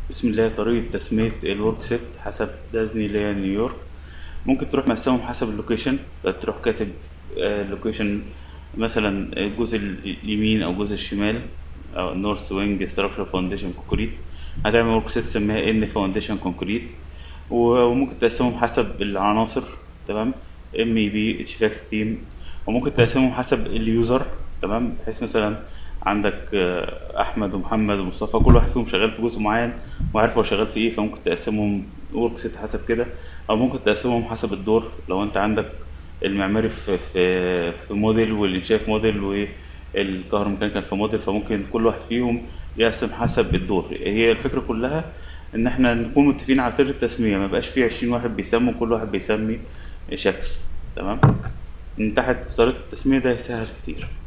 بسم الله طريقة تسمية الورك سيت حسب دازني اللي هي نيويورك ممكن تروح مقسمهم حسب اللوكيشن فتروح كاتب اللوكيشن مثلا الجزء اليمين او الجزء الشمال او نورث وينج ستراكشر فاونديشن كونكريت هتعمل ورك سيت تسميها ان فاونديشن كونكريت وممكن تقسمهم حسب العناصر تمام ام اي بي اتش فاكس تيم وممكن تقسمهم حسب اليوزر تمام بحيث مثلا عندك آه، احمد ومحمد ومصطفى كل واحد فيهم شغال في جزء معين وعارف هو شغال في ايه فممكن تقسمهم ورك سيت حسب كده او ممكن تقسمهم حسب الدور لو انت عندك المعماري في في في موديل والانشاء في موديل والكهروميكانيكال في موديل فممكن كل واحد فيهم يقسم حسب الدور هي الفكرة كلها ان احنا نكون متفقين على طريقة التسمية ما يبقاش في 20 واحد بيسموا كل واحد بيسمي شكل تمام من تحت طريقة التسمية ده يسهل كتير